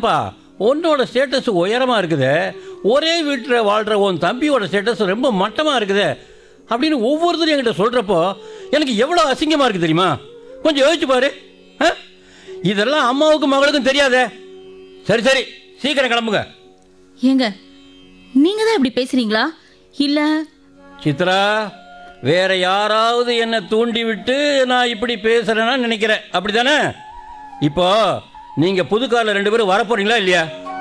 ஏன்பா உன்னோட ஸ்டேட்டஸ் உயரமாக இருக்குதே ஒரே வீட்டில் வாழ்கிற உன் தம்பியோட ஸ்டேட்டஸ் ரொம்ப மட்டமாக இருக்குதே அப்படின்னு ஒவ்வொருத்தரும் என்கிட்ட சொல்கிறப்போ எனக்கு எவ்வளோ அசிங்கமாக இருக்குது தெரியுமா கொஞ்சம் யோசிச்சு பாரு ஆ? இதெல்லாம் அம்மாவுக்கும் மகளுக்கும் தெரியாதே சரி சரி சீக்கிரம் கிளம்புங்க ஏங்க நீங்க தான் இப்படி பேசுறீங்களா இல்ல சித்ரா வேற யாராவது என்னை தூண்டி விட்டு நான் இப்படி பேசுறேன்னா நினைக்கிறேன் அப்படிதானே இப்போ நீங்க புது கார்ல ரெண்டு பேரும் வரப்போறீங்களா இல்லையா